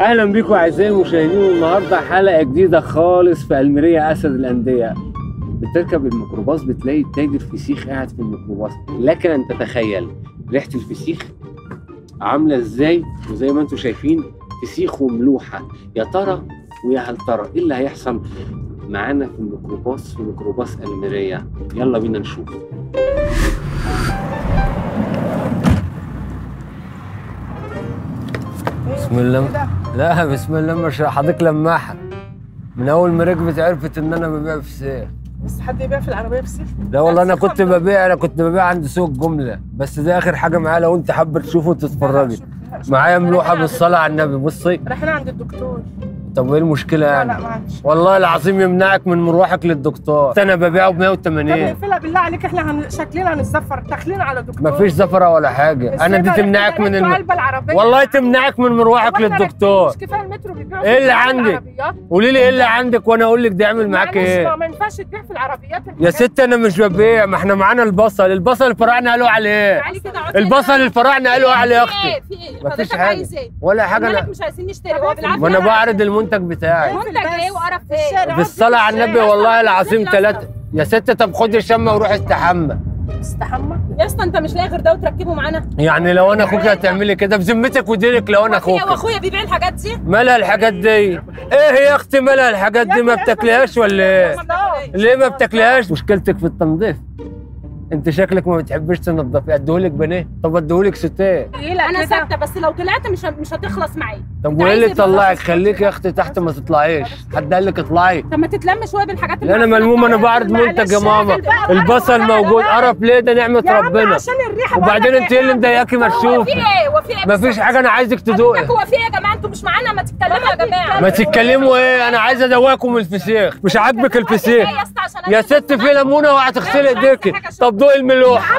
اهلا بيكم اعزائي المشاهدين والنهارده حلقه جديده خالص في الميريا اسد الانديه بتركب الميكروباص بتلاقي التاجر فسيخ قاعد في الميكروباص لكن ان تتخيل ريحه الفسيخ عامله ازاي وزي ما انتم شايفين فسيخ وملوحه يا ترى ويا هل ترى ايه اللي هيحصل معانا في الميكروباص في ميكروباص الميريا يلا بينا نشوف بسم الله لا بسم الله ما شاء حضرتك لماحه من اول ما ركبت عرفت ان انا ببيع فسيخ بس حد يبيع في العربيه فسيخ لا والله انا فسيخ كنت ولا- ببيع انا كنت ببيع عند سوق جمله بس ده اخر حاجه معايا لو انت حابه تشوفه وتتفرجي معايا ملوحه بالصلاه على النبي بصي رايحين عند الدكتور طب وايه المشكله لا يعني لا معلش والله العظيم يمنعك من مروحك للدكتور انا ببيعه ب طب 180 نقفلها بالله عليك احنا هن... شكلنا هنتزفر داخلين على دكتور مفيش زفره ولا حاجه انا دي السيبة تمنعك من ريحته الم... قلب العربيه والله تمنعك من مروحك هو إحنا للدكتور راكبين مش كفايه المترو بيبيعوا إيه اللي في عندك؟ العربيات؟ قولي لي ايه اللي عندك وانا اقول لك ده يعمل معاك معلش، ايه ما- ما ينفعش تبيع في العربيات يا ست انا مش ببيع ما احنا معانا البصل البصل الفراعنه قالوا عليه تعالي كده اقعدي البصل الفراعنه قالوا عليه يا في اختي ايه في ايه مفيش حضرتك حاجة. عايز ايه ولا حاجه مالك انا مش عايزين نشتري هو بالعافيه ما انا بعرض المنتج بتاعي منتج ايه وقرف في ايه الشارع بالصلاه على النبي والله العظيم أصلاً. ثلاثه يا ست طب خدي الشمه وروح استحمى استحمى يا اسطى انت مش لاقي غير ده وتركبه معانا يعني لو انا اخوك هتعملي كده بذمتك ودينك لو انا واخويا اخوك واخويا بيبيع الحاجات دي مالها الحاجات دي ايه يا اختي مالها الحاجات دي ما بتاكلهاش ولا ايه ليه ما بتاكلهاش مشكلتك في التنظيف انت شكلك ما بتحبش تنظفي اديهولك بانيه طب اديهولك ستيه انا ثابته بس لو طلعت مش مش هتخلص معايا طب أنت وايه اللي عايز إيه طلعك بالظبط؟ خليك يا اختي تحت ما تطلعيش حد قال لك اطلعي طب ما تتلم شويه بالحاجات لا انا ملموم انا بعرض منتج يا ماما البصل موجود قرف ليه ده نعمه يا عم ربنا عشان الريحه وبعدين بقول لك انت ايه اللي مضايقاكي ما هو تشوفي في ايه هو في ايه مفيش بالظبط؟ حاجه انا عايزك حضرتك تدوقي هو في ايه يا جماعه انتوا مش معانا ما تتكلموا يا جماعه ما تتكلموا ايه انا عايز ادوقكم الفسيخ مش عاجبك الفسيخ يا اسطى عشان يا ست في ليمونه وهتغسلي ايديكي طب دوقي الملوحه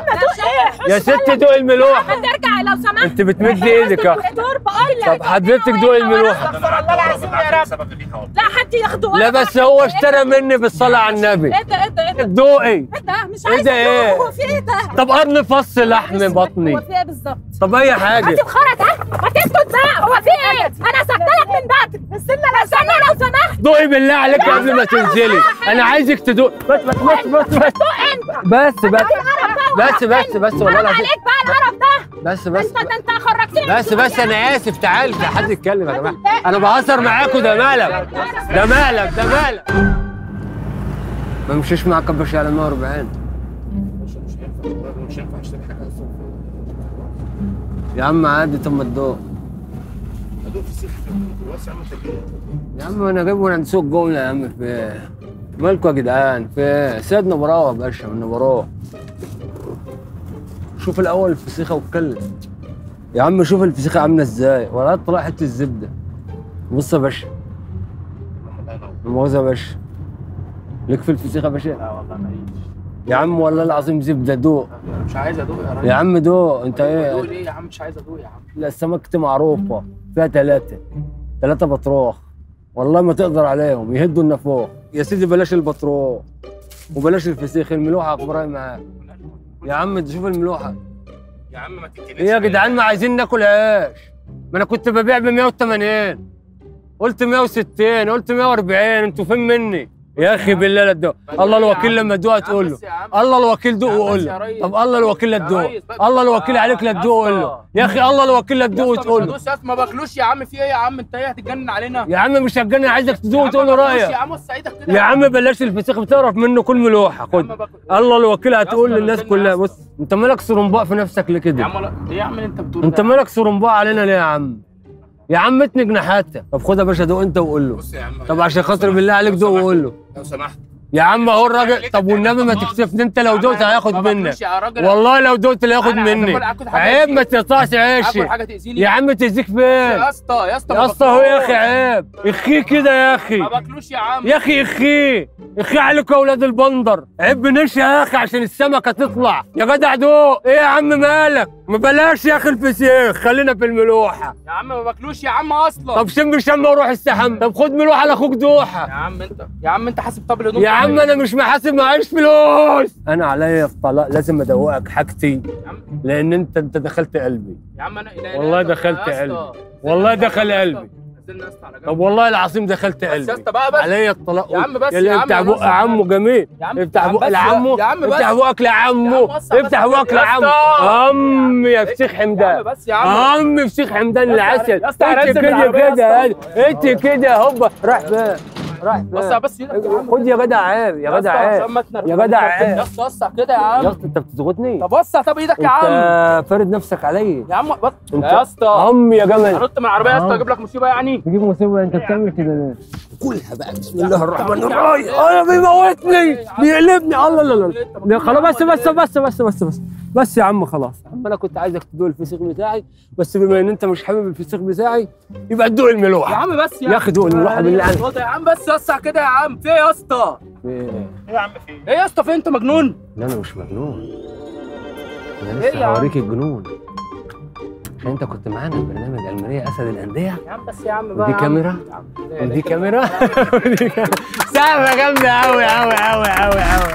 يا ست دوقي الملوحه ترجع لو سمحت انت بتمد ايدك يا اختي دكتور بقول لك طب حضرتك دوقي الملوحه استغفر الله العظيم يا رب لا حد ياخده لا بس هو اشترى مني بالصلاه على النبي ايه ده ايه ده ايه ده دوقي ايه ده مش ايه عايزه ده ايه؟ أدوق. هو في ايه ده طب قرن فص لحم بطني هو في ايه بالظبط طب اي حاجه هاتي بخرج ها ما تسكت بقى هو في ايه انا سبت لك من بدري استنى لا استنى لو سمحت دوقي بالله عليك قبل ما تنزلي انا عايزك تدوق بس بس بس بس بس بس بس بس بس بس والله حرام العظيم عليك بقى القرف ده بس بس انت ده انت خرجتني بس بس انا اسف تعال في حد يتكلم يا جماعه انا بهزر معاكم ده مالك ده مالك ده مالك ما مشيش معاك يا باشا على 140 يا عم عادي طب ما تدوق يا عم انا جايبه من عند سوق جمله يا عم في إيه؟ مالكوا يا جدعان في إيه؟ سيدنا براوه يا باشا من براوه شوف الاول الفسيخه واتكلم يا عم شوف الفسيخه عامله ازاي ولا طلع حته الزبده بص يا باشا مؤاخذه يا باشا ليك في الفسيخه يا باشا لا والله ماليش يا عم والله العظيم زبده دوق انا مش عايز ادوق يا راجل يا عم دوق انت ادوق ايه ليه يا عم مش عايز ادوق يا عم لا السمكة دي معروفة فيها ثلاثة ثلاثة بطروخ والله ما تقدر عليهم يهدوا النافوخ يا سيدي بلاش البطروخ وبلاش الفسيخ الملوحة اخبارها إيه معاك يا عم تشوف الملوحة يا عم ما تتكلمش ايه يا جدعان ما عايزين ناكل عيش ما انا كنت ببيع ب 180 قلت 160 قلت 140 انتوا فين مني يا اخي بالله لا تدوق الله الوكيل لما تدوق تقول له الله الوكيل دوق يا عم وقول بس له يا ريس. طب الله الوكيل لا يا تدوق ريس بس. الله الوكيل عليك لا يا تدوق وقول له اسطى. يا اخي الله الوكيل لا تدوق وتقول له يا ما باكلوش يا عم في ايه يا عم انت ايه هتتجنن علينا يا عم مش هتجنن عايزك تدوق يا عم وتقول له ما باكلوش رايك يا عم وسع ايدك كده يا عم بلاش الفسيخ بتعرف منه كل ملوحه يا عم خد باكل- الله الوكيل هتقول اسطى للناس نزلنا كلها يا اسطى. بص انت مالك سرنباء في نفسك ليه يا كده عم لا ايه يا عم اللي انت بتقول انت مالك سرنباء علينا ليه يا عم يا عم اتني جناحاتك طب خد يا باشا دوق انت وقول له بص يا عم طب عشان خاطر بالله عليك دوق وقول له لو سمحت يا عم اهو الراجل طب والنبي ما تكسفني انت لو دوقت هياخد ما منك باكلوش يا راجل والله لو دوقت اللي هياخد أنا عايز مني آكل- آكل حاجة عيب ما تأذيني. تقطعش عيشي اكل حاجه تاذيني يا عم تأذيك فين يا اسطى يا اسطى ما يا اسطى اهو يا باكلوش. اخي عيب اخيه كده يا اخي ما باكلوش يا عم يا اخي اخيه اخي عليكم يا اولاد البندر عيب نشا يا اخي عشان السمكه تطلع يا جدع دوق ايه يا عم مالك ما بلاش يا اخي الفسيخ خلينا في الملوحه يا عم ما باكلوش يا عم اصلا طب شم شم وروح استحمى طب خد ملوحه لاخوك يا دوحه عم انت يا عم انت حاسب طب الهدوم يا عم انا مش محاسب معيش فلوس انا عليا الطلاق لازم ادوقك حاجتي يا عم لان انت انت دخلت قلبي يا عم انا إله إلا والله أنت. دخلت يا اسطى. قلبي والله دخل يا اسطى. قلبي نزلنا يا اسطى على جنب طب والله العظيم دخلت بس يا قلبي اسطى بقى بس عليا الطلاق يا عم بس يا اللي يا عم افتح أنا بق أصلاً- عمه جميل يا عم افتح يا عم بق بس لعمه يا عم بس افتح بقك لعمه يا عم بس- افتح بس- بقك يا لعمه اسطى. ام يا فسيخ يا عم حمدان بس يا عم ام فسيخ حمدان يا اسطى العسل يا اسطى انت هنزل كده بالعربية يا كده اسطى. انت كده هوبا راح فين راح بس فين بس ايدك يا عم خد يا جدع عيب يا جدع اسطى، عيب عشان ما تنرفزش. يا جدع عيب. يا اسطى وسع كده يا يا عم اسطى انت بتضغطني طب وسع طب ايدك يا عم انت فارد نفسك عليا يا عم بس انت- يا اسطى ام يا جمل هنط من العربيه يا اسطى آه. اجيب لك مصيبه يعني تجيب مصيبه انت بتعمل كده ليه؟ كلها بقى بسم الله الرحمن الرحيم انا بيموتني بيقلبني الله لا لا لا خلاص بس بس بس بس بس بس بس يا عم خلاص يا عم انا كنت عايزك تدوق الفسيخ بتاعي بس بما ان انت مش حابب الفسيخ بتاعي يبقى تدوق يا الملوحه عم بس يا اخي دوق الملوحه بالله عليك يا عم بس وسع كده يا عم في إيه يا اسطى ايه ايه يا اسطى في انت مجنون لا انا مش مجنون انا ايه لسه يا عم؟ هوريك الجنون عشان انت كنت معانا في برنامج المريه اسد الانديه يا عم بس يا عم بقى ودي يا عم. كاميرا يا عم. ودي كاميرا ودي كاميرا سقفه جامده قوي قوي قوي قوي قوي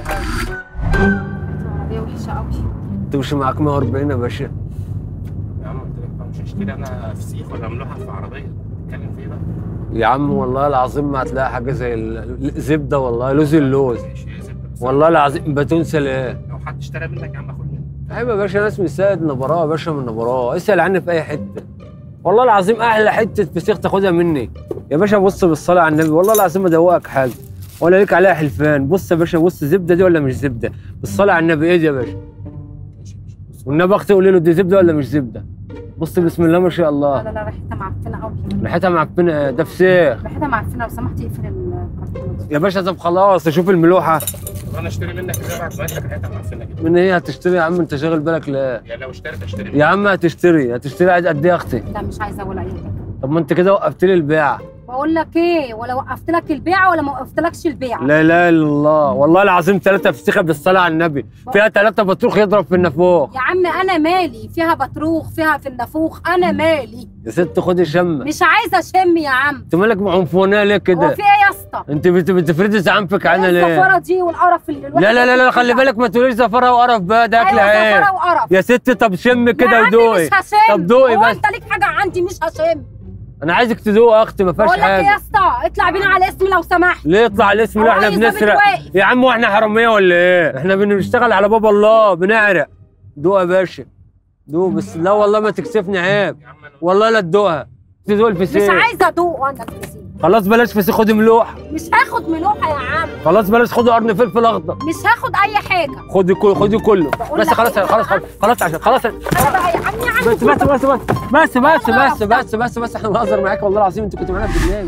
العربية وحشة قوي تمشي معاك 140 يا باشا يا عم قلت لك بقى مش هشتري انا فسيخ ولا ملوحه في عربيه تتكلم في ايه بقى؟ يا عم والله العظيم ما هتلاقي حاجه زي ال- الزبده والله لوز اللوز ماشي يا زبده بس والله العظيم بتون سلام لو حد اشترى منك يا عم اخد منه عيب يا باشا ناس من سيد نبراء يا باشا من نبراء اسال عني في اي حته والله العظيم احلى حته فسيخ تاخدها مني يا باشا بص بالصلاه على النبي والله العظيم ادوقك حاجه ولا ليك عليها حلفان بص يا باشا بص زبده دي ولا مش زبده بالصلاه على النبي ايه دي يا باشا ماشي ماشي بص والنبي اختي قولي له دي زبده ولا مش زبده بص بسم الله ما شاء لا الله لا لا ريحتها معفنة قوي ريحتها معفنه إيه؟ ده فسيخ ريحتها معفنة لو سمحت اقفل الكرتونة دي يا باشا طب خلاص اشوف الملوحه طب انا اشتري منك اللي بعد ما لك ريحتها معفنه كده من ايه هتشتري يا عم انت شاغل بالك ليه يعني لو اشتريت اشتري يا عم هتشتري هتشتري عايز قد ايه يا اختي لا مش عايزة ولا أي حاجة طب ما انت كده وقفت لي البيع بقول لك ايه ولا وقفت لك البيع ولا ما وقفتلكش البيع لا اله الا الله والله العظيم ثلاثه فسيخه بالصلاه على النبي فيها ثلاثه بطروخ يضرب في النافوخ يا عم انا مالي فيها بطروخ فيها في النافوخ انا مالي يا ست خدي شمه مش عايزه اشم يا عم انت مالك عنفوانيه ليه هو كده في ايه يا اسطى انت بت- بتفردي زعنفك عنها ايه ليه الزفاره دي والقرف اللي الواحد لا لا لا لا خلي بالك ما تقوليش زفره وقرف بقى ده اكل ايوه عيب زفاره وقرف يا ست طب شم يا كده عم ودوقي مش هشم طب دوقي هو بس. انت ليك حاجه عندي مش هشم انا عايزك تدوق يا اختي ما فيهاش بقول لك ايه يا حاجه اسطى اطلع بينا على اسمي لو سمحت ليه يطلع الاسم هو اللي احنا عايز ضابط بنسرق واقف. يا عم واحنا حراميه ولا ايه احنا بنشتغل على باب الله بنعرق دوق يا باشا دوق بس لا والله ما تكسفني عيب يا عم انا والله لا تدوقها تدوق مش الفسيخ عايزه ادوق وانا الفسيخ خلاص بلاش فسيخ خدي ملوح مش هاخد ملوحه يا عم خلاص بلاش خدي قرن فلفل اخضر مش هاخد اي حاجه خدي كل خدي كله بقول بس لك خلاص إيه؟ خلاص خلاص خلاص عشان خلاص انا بقى يا عم يا عم بس بس بس بس بس بس بس بس بس بس احنا بنهزر معاك والله العظيم انت كنت معانا في البرنامج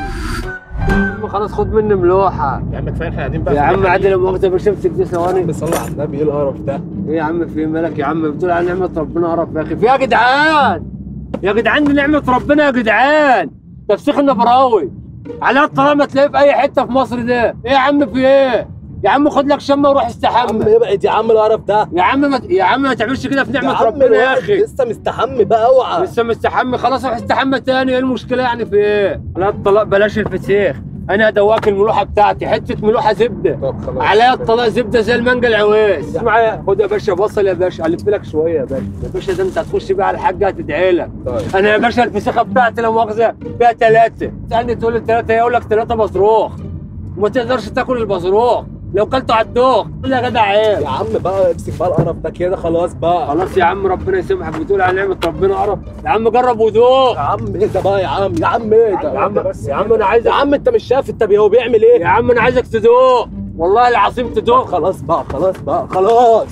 خلاص خد مني ملوحه يا عم كفايه احنا قاعدين بقى يا في عم الرحلة عادل دي. المؤاخذه باش امسك دي ثواني صلى على النبي ايه القرف ده؟ ايه يا عم في مالك يا عم بتقول على نعمه ربنا قرف يا اخي في يا جدعان يا جدعان دي نعمه ربنا يا جدعان تفسيخ النبراوي على الطلاق ما تلاقيه في اي حته في مصر ده ايه يا عم في ايه يا عم خد لك شمه وروح يا عم استحمى ابعد يا عم القرف ده يا عم ما يا عم ما تعملش كده في يا نعمه عم ربنا يا الواحد اخي لسه مستحمي بقى اوعى لسه مستحمي خلاص روح استحمى تاني ايه المشكله يعني في ايه؟ على الطلاق بلاش الفسيخ انا ادواك الملوحه بتاعتي حته ملوحه زبده طب خلاص عليا الطلاق زبده زي المانجا العويس اسمع خد يا باشا بصل يا باشا الف لك شويه يا باشا يا باشا ده انت هتخش بقى على الحاجه هتدعي لك طيب انا يا باشا الفسيخه بتاعتي لا مؤاخذه فيها ثلاثه تسالني تقول لي ثلاثه يقول لك ثلاثه بصروخ وما تقدرش تاكل البصروخ لو كلته على الدوخ قول لي يا جدع عيب يا عم بقى امسك بقى القرف ده كده خلاص بقى خلاص يا عم ربنا يسامحك بتقول على نعمه ربنا قرف يا عم جرب ودوق يا عم ايه ده بقى يا عم يا عم ايه ده يا عم يا عم انا عايز يا عم انت مش شايف انت بي- هو بيعمل يا ايه عم انا عايزك تدوق والله العظيم تدوق خلاص بقى خلاص بقى خلاص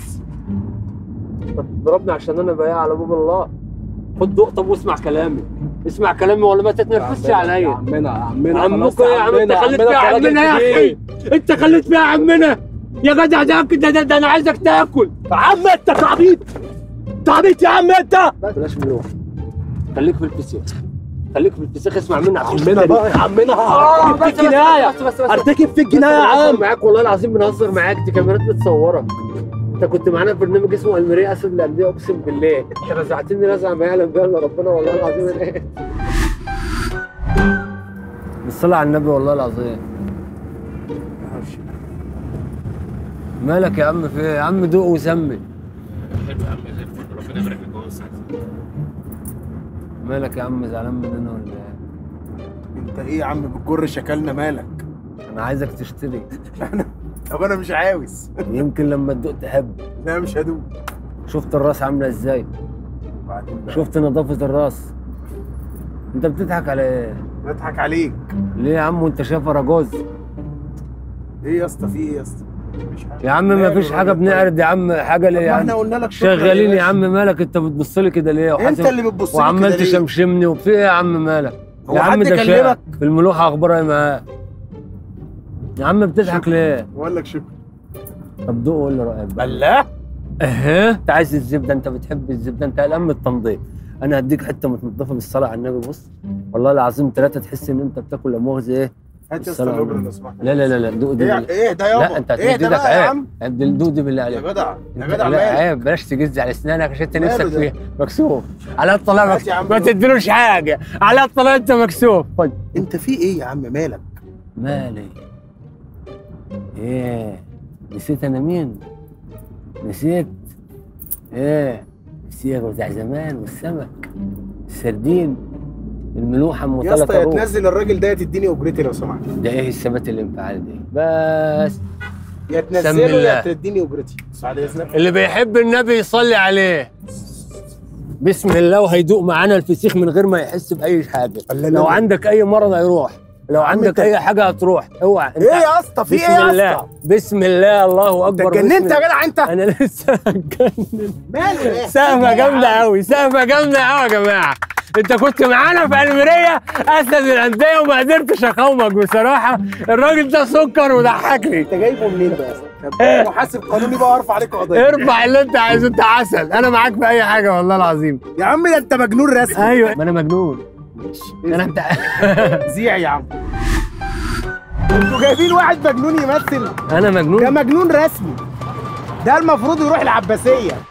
ضربني عشان انا بياع على باب الله خد دوق طب واسمع كلامي اسمع كلامي ولا ما تتنرفزش يا عليا عمنا يا عمنا عمكم خلاص يا عم انت عمنا، خليت فيها عمنا عمنا يا راجل اخي كبير. انت خليت فيها عمنا يا جدع ده ده, ده, ده انا عايزك تاكل يا عم انت تعبيط تعبيط يا عم انت بلاش ملوح خليك في الفسيخ خليك في الفسيخ اسمع مني عمنا بقى يا عمنا آه، ارتكب بس في الجنايه بس بس بس ارتكب في الجنايه يا بنهزر عم معاك والله العظيم بنهزر معاك دي كاميرات بتصورك انت كنت معانا في برنامج اسمه الميريا اسد الانديه اقسم بالله انت رزعتني رزعه ما يعلم بها الا ربنا والله العظيم انا ايه بالصلاة على النبي والله العظيم مالك يا عم في ايه يا عم دوق وسمي حلو يا عم زي الفل ربنا يبارك لك جوه السعد مالك يا عم زعلان مننا ولا ايه انت ايه يا عم بتجر شكلنا مالك انا عايزك تشتري طب انا مش عاوز يمكن لما تدوق تحب لا مش هدوق شفت الراس عامله ازاي وبعدين بقى، شفت نظافه الراس انت بتضحك على ايه بضحك عليك ليه يا عم وانت شايف اراجوز ايه يا اسطى في ايه يا اسطى مفيش حاجه يا عم ما ماله فيش حاجه الراجل بنعرض يا عم حاجه طيب؟ ليه طب يا ما احنا عم قلنا لك شكرا شغالين يا باشا. عم مالك انت بتبص لي كده ليه انت وحاسب- اللي بتبص لي وعمال كده ليه؟ تشمشمني وفي ايه يا عم مالك هو يا عم حد ده كلمك؟ شايف الملوحه اخبارها ايه معاه يا عم بتضحك ليه بقول لك شكرا طب دوق وقول لي رايك بقى الله اها انت عايز الزبده انت بتحب الزبده انت قلقان من التنظيف انا هديك حته متنضفه بالصلاه على النبي بص والله العظيم ثلاثه تحس ان انت بتاكل لا مؤاخذه ايه هات يا اسطى السلام الاجره عليكم. لو سمحت لا لا لا لا دوق دي ايه بالله. ايه ده يابا لا انت ايه هتمد ده ايدك بقى يا عيب عم عيب دوق دي بالله يا عليك جدع يا انت جدع لا مالك عيب بلاش تجز على اسنانك عشان انت ماله نفسك ده؟ فيه مكسوف على الطلاق هات يا عم ما دوق. تديلوش حاجه على الطلاق انت مكسوف خد انت في ايه يا عم مالك مالي ايه نسيت انا مين نسيت ايه الصيغه بتاع زمان والسمك السردين الملوحه ام يا اسطى ثلاث يا روح تنزل الراجل ده يا تديني اجرتي لو سمحت ده ايه الثبات الانفعال دي بس يا سم تنزله الله. يا تديني اجرتي بعد اذنك اللي بيحب النبي يصلي عليه بسم الله وهيدوق معانا الفسيخ من غير ما يحس باي حاجه الله لو الله. عندك اي مرض هيروح لو عم عندك انت- اي حاجه هتروح اوعى انت ايه يا اسطى في بسم ايه يا الله اسطى بسم الله الله انت اكبر اتجننت بسم يا جدع انت انا لسه هتجنن ماله ايه سقفه جامده قوي سقفه جامده قوي يا جماعه انت كنت معانا في الميريه اسد الانديه وما قدرتش اقاومك بصراحه الراجل ده سكر وضحكني انت جايبه منين ده يا اسطى طب محاسب قانوني بقى وارفع عليك قضيه ارفع اللي انت عايزه انت عسل انا معاك في اي حاجه والله العظيم يا عم ده انت مجنون رسمي ايوه ما انا مجنون انا انت زيع يا عم انتوا جايبين واحد مجنون يمثل انا ده مجنون مجنون رسمي ده المفروض يروح العباسيه